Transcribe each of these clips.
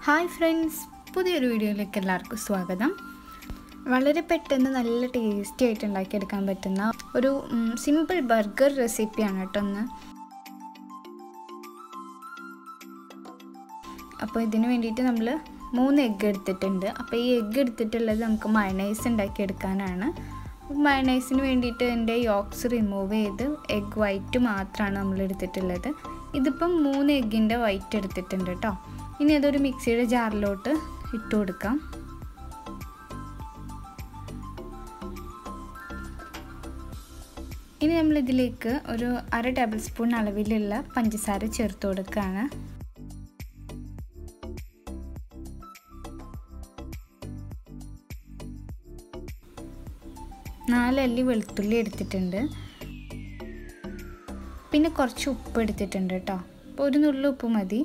hi friends പുതിയൊരു വീഡിയോയിലേക്ക് എല്ലാവർക്കും സ്വാഗതം വളരെ പെട്ടെന്ന് നല്ല ടേസ്റ്റി ആയിട്ട് ഉണ്ടാക്കിയെടുക്കാൻ പറ്റുന്ന ഒരു സിമ്പിൾ ബർഗർ റെസിപ്പിയാണ് കേട്ടോ ഒന്ന് അപ്പോൾ ഇതിന് വേണ്ടിയിട്ട് നമ്മൾ മൂന്ന് എഗ്ഗ് എടുത്തിട്ടുണ്ട് അപ്പോൾ ഈ എഗ്ഗ് എടുത്തിട്ടുള്ളത് നമുക്ക് മയണൈസ് ഉണ്ടാക്കിയെടുക്കാനാണ് മയണൈസിന് വേണ്ടിയിട്ട് എൻ്റെ യോക്സ് റിമൂവ് ചെയ്ത് എഗ്ഗ് വൈറ്റ് മാത്രമാണ് നമ്മൾ എടുത്തിട്ടുള്ളത് ഇതിപ്പം മൂന്ന് എഗ്ഗിൻ്റെ വൈറ്റ് എടുത്തിട്ടുണ്ട് കേട്ടോ ഇനി അതൊരു മിക്സിയുടെ ജാറിലോട്ട് ഇട്ട് കൊടുക്കാം ഇനി നമ്മൾ ഇതിലേക്ക് ഒരു അര ടേബിൾ സ്പൂൺ അളവിലുള്ള പഞ്ചസാര ചേർത്ത് കൊടുക്കുകയാണ് നാലല്ലി വെളുത്തുള്ളി എടുത്തിട്ടുണ്ട് പിന്നെ കുറച്ച് ഉപ്പ് എടുത്തിട്ടുണ്ട് കേട്ടോ അപ്പോൾ ഒരു നുള്ളു ഉപ്പ് മതി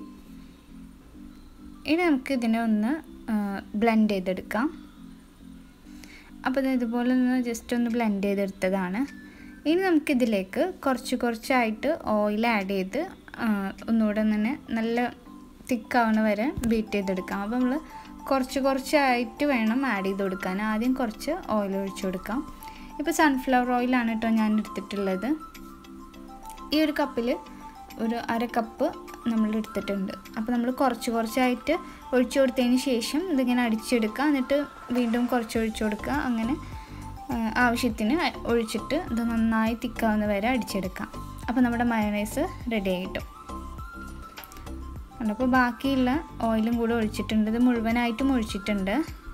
ഇനി നമുക്ക് ഇതിനെ ഒന്ന് ബ്ലെൻഡ് ചെയ്തെടുക്കാം അപ്പോൾ ഇതുപോലെ ഒന്ന് ജസ്റ്റ് ഒന്ന് ബ്ലെൻഡ് ചെയ്തെടുത്തതാണ് ഇനി നമുക്കിതിലേക്ക് കുറച്ച് കുറച്ചായിട്ട് ഓയിൽ ആഡ് ചെയ്ത് ഒന്നുകൂടെ തന്നെ നല്ല തിക്കാവുന്ന വരെ ബീറ്റ് ചെയ്തെടുക്കാം അപ്പോൾ നമ്മൾ കുറച്ച് കുറച്ചായിട്ട് വേണം ആഡ് ചെയ്ത് കൊടുക്കാൻ ആദ്യം കുറച്ച് ഓയിൽ ഒഴിച്ചു കൊടുക്കാം ഇപ്പോൾ സൺഫ്ലവർ ഓയിലാണ് കേട്ടോ ഞാൻ എടുത്തിട്ടുള്ളത് ഈ ഒരു കപ്പിൽ ഒരു അര കപ്പ് നമ്മൾ എടുത്തിട്ടുണ്ട് അപ്പോൾ നമ്മൾ കുറച്ച് കുറച്ചായിട്ട് ഒഴിച്ചു കൊടുത്തതിന് ശേഷം ഇതിങ്ങനെ അടിച്ചെടുക്കുക എന്നിട്ട് വീണ്ടും കുറച്ച് ഒഴിച്ചു കൊടുക്കുക അങ്ങനെ ആവശ്യത്തിന് ഒഴിച്ചിട്ട് ഇത് നന്നായി തിക്കാവുന്ന വരെ അടിച്ചെടുക്കാം അപ്പോൾ നമ്മുടെ മയണൈസ് റെഡി ആയിട്ടും അപ്പോൾ ബാക്കിയുള്ള ഓയിലും കൂടെ ഒഴിച്ചിട്ടുണ്ട് ഇത് മുഴുവനായിട്ടും ഒഴിച്ചിട്ടുണ്ട്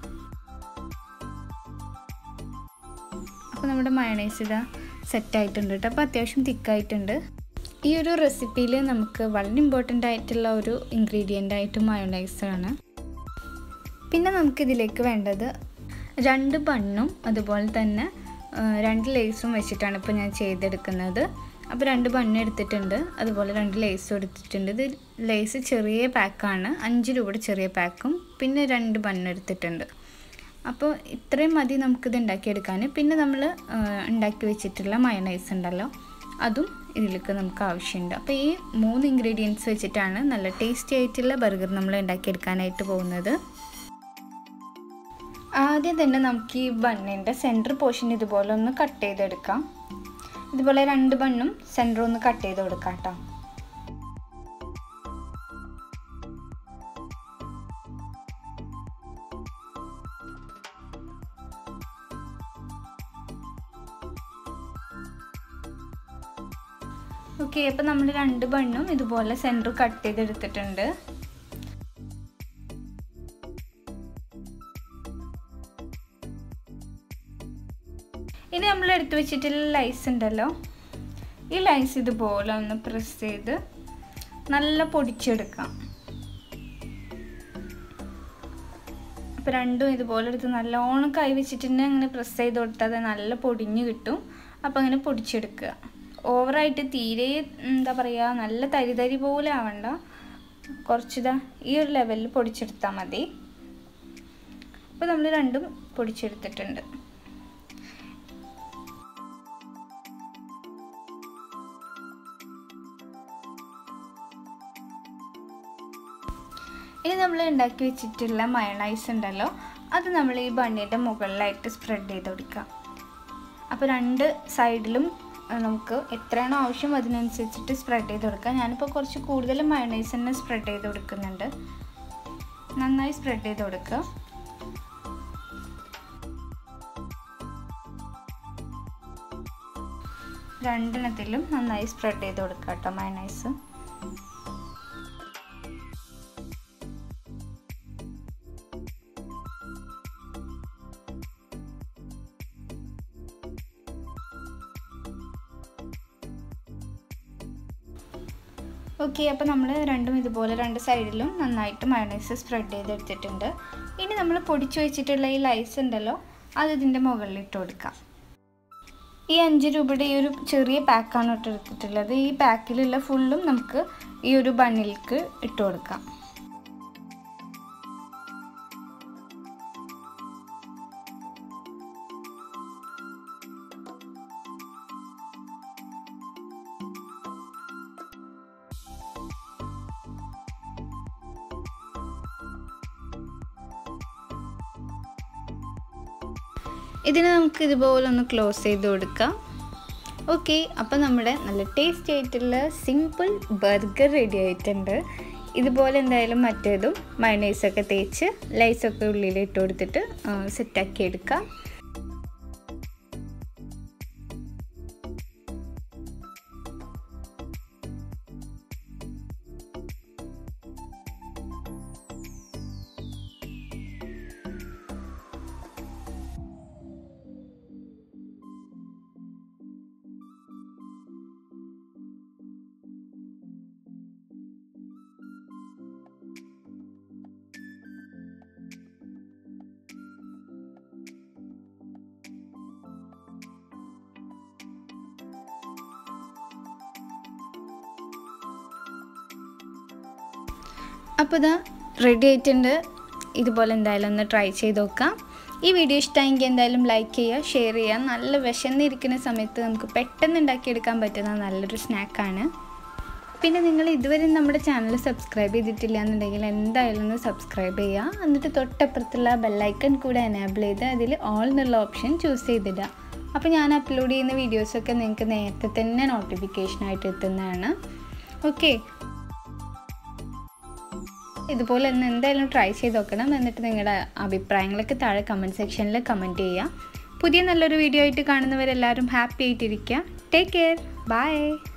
അപ്പോൾ നമ്മുടെ മയണൈസ് ഇതാ സെറ്റായിട്ടുണ്ട് കേട്ടോ അപ്പോൾ അത്യാവശ്യം തിക്കായിട്ടുണ്ട് ഈ ഒരു റെസിപ്പിയിൽ നമുക്ക് വളരെ ഇമ്പോർട്ടൻ്റ് ആയിട്ടുള്ള ഒരു ഇൻഗ്രീഡിയൻ്റ് ആയിട്ട് മയോണൈസാണ് പിന്നെ നമുക്കിതിലേക്ക് വേണ്ടത് രണ്ട് ബണ്ണും അതുപോലെ തന്നെ രണ്ട് ലേസും വെച്ചിട്ടാണ് ഇപ്പോൾ ഞാൻ ചെയ്തെടുക്കുന്നത് അപ്പോൾ രണ്ട് ബണ്ണ് എടുത്തിട്ടുണ്ട് അതുപോലെ രണ്ട് ലേസും എടുത്തിട്ടുണ്ട് ഇത് ലേസ് ചെറിയ പാക്കാണ് അഞ്ച് രൂപയുടെ ചെറിയ പാക്കും പിന്നെ രണ്ട് ബണ്ണ് എടുത്തിട്ടുണ്ട് അപ്പോൾ ഇത്രയും മതി നമുക്കിത് ഉണ്ടാക്കിയെടുക്കാൻ പിന്നെ നമ്മൾ ഉണ്ടാക്കി വെച്ചിട്ടുള്ള മയണൈസ് ഉണ്ടല്ലോ അതും ഇതിലേക്ക് നമുക്ക് ആവശ്യമുണ്ട് അപ്പോൾ ഈ മൂന്ന് ഇൻഗ്രീഡിയൻസ് വെച്ചിട്ടാണ് നല്ല ടേസ്റ്റി ആയിട്ടുള്ള ബർഗർ നമ്മൾ ഉണ്ടാക്കിയെടുക്കാനായിട്ട് പോകുന്നത് ആദ്യം തന്നെ നമുക്ക് ഈ ബണ്ണിൻ്റെ സെൻറ്റർ പോർഷൻ ഇതുപോലെ ഒന്ന് കട്ട് ചെയ്തെടുക്കാം ഇതുപോലെ രണ്ട് ബണ്ണും സെൻറ്റർ ഒന്ന് കട്ട് ചെയ്ത് കൊടുക്കാം കേട്ടോ ഓക്കെ അപ്പോൾ നമ്മൾ രണ്ട് ബണ്ണും ഇതുപോലെ സെൻറ്റർ കട്ട് ചെയ്തെടുത്തിട്ടുണ്ട് ഇനി നമ്മൾ എടുത്തു വെച്ചിട്ടുള്ള ലൈസ് ഉണ്ടല്ലോ ഈ ലൈസ് ഇതുപോലെ ഒന്ന് പ്രസ് ചെയ്ത് നല്ല പൊടിച്ചെടുക്കാം അപ്പോൾ രണ്ടും ഇതുപോലെ എടുത്ത് നല്ലോണം കൈ വെച്ചിട്ടുണ്ടെങ്കിൽ അങ്ങനെ പ്രസ് ചെയ്ത് കൊടുത്താൽ അത് നല്ല പൊടിഞ്ഞ് കിട്ടും അപ്പോൾ അങ്ങനെ പൊടിച്ചെടുക്കുക ഓവറായിട്ട് തീരെ എന്താ പറയുക നല്ല തരി തരി പോലെ ആവണ്ട കുറച്ചിതാ ഈ ഒരു ലെവലിൽ പൊടിച്ചെടുത്താൽ മതി അപ്പോൾ നമ്മൾ രണ്ടും പൊടിച്ചെടുത്തിട്ടുണ്ട് ഇനി നമ്മൾ ഉണ്ടാക്കി വെച്ചിട്ടുള്ള മയണൈസ് ഉണ്ടല്ലോ അത് നമ്മൾ ഈ ബണ്ണിൻ്റെ മുകളിലായിട്ട് സ്പ്രെഡ് ചെയ്ത് കൊടുക്കാം അപ്പോൾ രണ്ട് സൈഡിലും നമുക്ക് എത്രയാണോ ആവശ്യം അതിനനുസരിച്ചിട്ട് സ്പ്രെഡ് ചെയ്ത് കൊടുക്കാം ഞാനിപ്പോൾ കുറച്ച് കൂടുതൽ മയണൈസ് തന്നെ സ്പ്രെഡ് ചെയ്ത് കൊടുക്കുന്നുണ്ട് നന്നായി സ്പ്രെഡ് ചെയ്ത് കൊടുക്കുക രണ്ടെണ്ണത്തിലും നന്നായി സ്പ്രെഡ് ചെയ്ത് കൊടുക്കുക കേട്ടോ മയണൈസ് ഓക്കെ അപ്പോൾ നമ്മൾ രണ്ടും ഇതുപോലെ രണ്ട് സൈഡിലും നന്നായിട്ട് മയണൈസ് സ്പ്രെഡ് ചെയ്തെടുത്തിട്ടുണ്ട് ഇനി നമ്മൾ പൊടിച്ചു വെച്ചിട്ടുള്ള ഈ ലൈസ് ഉണ്ടല്ലോ അത് ഇതിൻ്റെ മുകളിൽ ഇട്ട് കൊടുക്കാം ഈ അഞ്ച് രൂപയുടെ ഈ ഒരു ചെറിയ പാക്കാണ് ഇട്ട് എടുത്തിട്ടുള്ളത് ഈ പാക്കിലുള്ള ഫുള്ളും നമുക്ക് ഈ ഒരു ബണ്ണിലേക്ക് ഇട്ട് കൊടുക്കാം ഇതിനെ നമുക്ക് ഇതുപോലെ ഒന്ന് ക്ലോസ് ചെയ്ത് കൊടുക്കാം ഓക്കെ അപ്പോൾ നമ്മുടെ നല്ല ടേസ്റ്റി ആയിട്ടുള്ള സിമ്പിൾ ബർഗർ റെഡി ആയിട്ടുണ്ട് ഇതുപോലെ എന്തായാലും മറ്റേതും മയണൈസൊക്കെ തേച്ച് ലൈസൊക്കെ ഉള്ളിൽ ഇട്ട് കൊടുത്തിട്ട് സെറ്റാക്കി എടുക്കാം അപ്പോൾ ഇതാ റെഡി ആയിട്ടുണ്ട് ഇതുപോലെ എന്തായാലും ഒന്ന് ട്രൈ ചെയ്ത് നോക്കാം ഈ വീഡിയോ ഇഷ്ടമായെങ്കിൽ എന്തായാലും ലൈക്ക് ചെയ്യുക ഷെയർ ചെയ്യുക നല്ല വിശന്നിരിക്കുന്ന സമയത്ത് നമുക്ക് പെട്ടെന്ന് ഉണ്ടാക്കിയെടുക്കാൻ പറ്റുന്ന നല്ലൊരു സ്നാക്കാണ് പിന്നെ നിങ്ങൾ ഇതുവരെ നമ്മുടെ ചാനൽ സബ്സ്ക്രൈബ് ചെയ്തിട്ടില്ല എന്നുണ്ടെങ്കിൽ എന്തായാലും ഒന്ന് സബ്സ്ക്രൈബ് ചെയ്യുക എന്നിട്ട് തൊട്ടപ്പുറത്തുള്ള ബെല്ലൈക്കൺ കൂടെ എനേബിൾ ചെയ്ത് അതിൽ ഓൾ എന്നുള്ള ഓപ്ഷൻ ചൂസ് ചെയ്തിടുക അപ്പോൾ ഞാൻ അപ്ലോഡ് ചെയ്യുന്ന വീഡിയോസൊക്കെ നിങ്ങൾക്ക് നേരത്തെ തന്നെ നോട്ടിഫിക്കേഷനായിട്ട് എത്തുന്നതാണ് ഓക്കെ ഇതുപോലെ ഒന്ന് എന്തായാലും ട്രൈ ചെയ്ത് നോക്കണം എന്നിട്ട് നിങ്ങളുടെ അഭിപ്രായങ്ങളൊക്കെ താഴെ കമൻറ്റ് സെക്ഷനിൽ കമൻറ്റ് ചെയ്യുക പുതിയ നല്ലൊരു വീഡിയോ ആയിട്ട് കാണുന്നവരെല്ലാവരും ഹാപ്പി ആയിട്ടിരിക്കുക ടേക്ക് കെയർ ബൈ